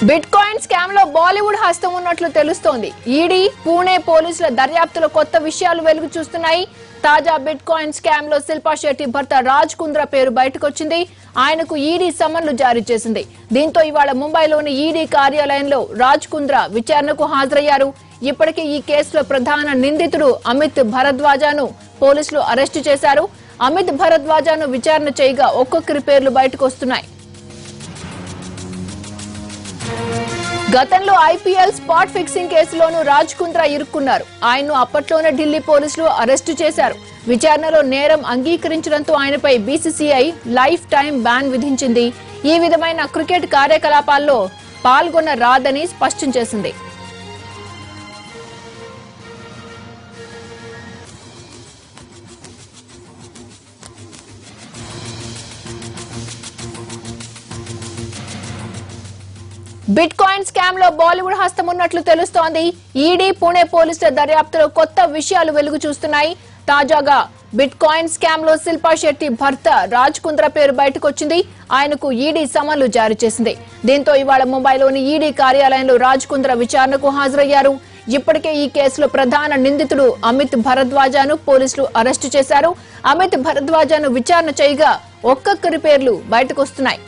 bit coin scam లో బాలీవుడ్ హస్తం ఉన్నట్లు తెలుస్తోంది ఈడీ పూణే పోలీసుల దర్యాప్తులో కొత్త విషయాలు వెలుగు చూస్తున్నాయి తాజా బిట్ కాయిన్ స్కామ్ లో శిల్పా శెట్టి భర్త రాజ్ కుంద్రా పేరు బయటకొచ్చింది ఆయనకు ఈడీ సమన్లు జారీ చేసింది దీంతో ఇవాళ ముంబైలోని ఈడీ కార్యాలయంలో రాజ్ కుంద్రా విచారణకు హాజరయ్యారు ఇప్పటికే ఈ కేసులో ప్రధాన నిందితుడు అమిత్ భరద్వాజాను పోలీసులు అరెస్టు చేశారు అమిత్ భరద్వాజాను విచారణ చేయగా ఒక్కొక్కరి పేర్లు బయటకు వస్తున్నాయి గతంలో ఐపీఎల్ స్పాట్ ఫిక్సింగ్ కేసులోనూ రాజ్ కుంద్రా ఇరుక్కున్నారు ఆయన్ను అప్పట్లోనే ఢిల్లీ పోలీసులు అరెస్టు చేశారు విచారణలో నేరం అంగీకరించడంతో ఆయనపై బీసీసీఐ లైఫ్ టైం బ్యాన్ విధించింది ఈ విధమైన క్రికెట్ కార్యకలాపాల్లో పాల్గొన రాదని స్పష్టం చేసింది బిట్ కాయిన్ స్కామ్ లో బాలీవుడ్ హస్తం ఉన్నట్లు తెలుస్తోంది ఈడీ పూణే పోలీసుల దర్యాప్తులో కొత్త విషయాలు వెలుగు చూస్తున్నాయి తాజాగా బిట్ కాయిన్ స్కామ్ లో శిల్పా శెట్టి భర్త రాజ్ కుంద్రా పేరు బయటకు వచ్చింది ఆయనకు ఈడీ సమన్లు జారీ చేసింది దీంతో ఇవాళ ముంబైలోని ఈడీ కార్యాలయంలో రాజ్ కుంద్రా విచారణకు హాజరయ్యారు ఇప్పటికే ఈ కేసులో ప్రధాన నిందితుడు అమిత్ భరద్వాజాను పోలీసులు అరెస్టు చేశారు అమిత్ భరద్వాజాను విచారణ చేయగా ఒక్కొక్కరి పేర్లు బయటకొస్తున్నాయి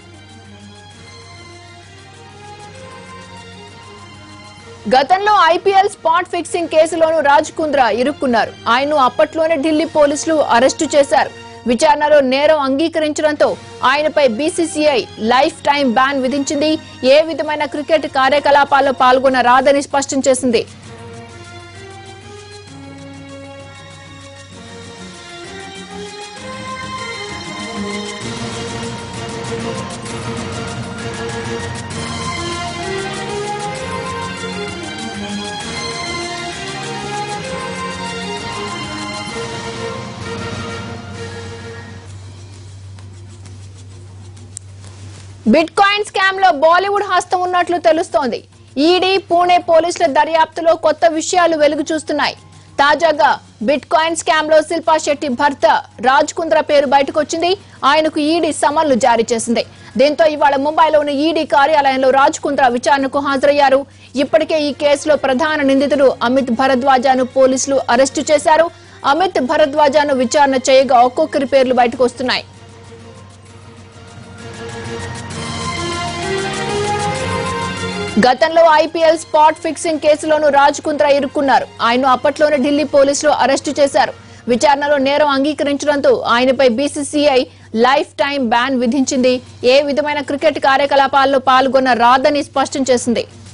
గతంలో ఐపీఎల్ స్పాట్ ఫిక్సింగ్ కేసులోనూ రాజ్ కుంద్రా ఇరుక్కున్నారు ఆయన్ను అప్పట్లోనే ఢిల్లీ పోలీసులు అరెస్టు చేశారు విచారణలో నేరం అంగీకరించడంతో ఆయనపై బీసీసీఐ లైఫ్ టైం బ్యాన్ విధించింది ఏ విధమైన క్రికెట్ కార్యకలాపాల్లో పాల్గొన రాదని స్పష్టం చేసింది బిట్ కాయిన్ స్కామ్ లో బాలీవుడ్ హస్తం ఉన్నట్లు తెలుస్తోంది ఈడీ పూణే పోలీసుల దర్యాప్తులో కొత్త విషయాలు వెలుగు చూస్తున్నాయి తాజాగా బిట్ కాయిన్ స్కామ్ లో శిల్పా శెట్టి భర్త రాజ్ కుంద్రా పేరు బయటకు వచ్చింది ఆయనకు ఈడీ సమన్లు జారీ చేసింది దీంతో ఇవాళ ముంబైలోని ఈడీ కార్యాలయంలో రాజ్ కుంద్రా విచారణకు హాజరయ్యారు ఇప్పటికే ఈ కేసులో ప్రధాన నిందితుడు అమిత్ భరద్వాజాను పోలీసులు అరెస్టు చేశారు అమిత్ భరద్వాజాను విచారణ చేయగా ఒక్కొక్కరి పేర్లు బయటకు వస్తున్నాయి గతంలో ఐపీఎల్ స్పాట్ ఫిక్సింగ్ కేసులోనూ రాజ్ కుంద్రా ఇరుక్కున్నారు ఆయన్ను అప్పట్లోనే ఢిల్లీ పోలీసులు అరెస్టు చేశారు విచారణలో నేరం అంగీకరించడంతో ఆయనపై బీసీసీఐ లైఫ్ టైం బ్యాన్ విధించింది ఏ విధమైన క్రికెట్ కార్యకలాపాల్లో పాల్గొన రాదని స్పష్టం చేసింది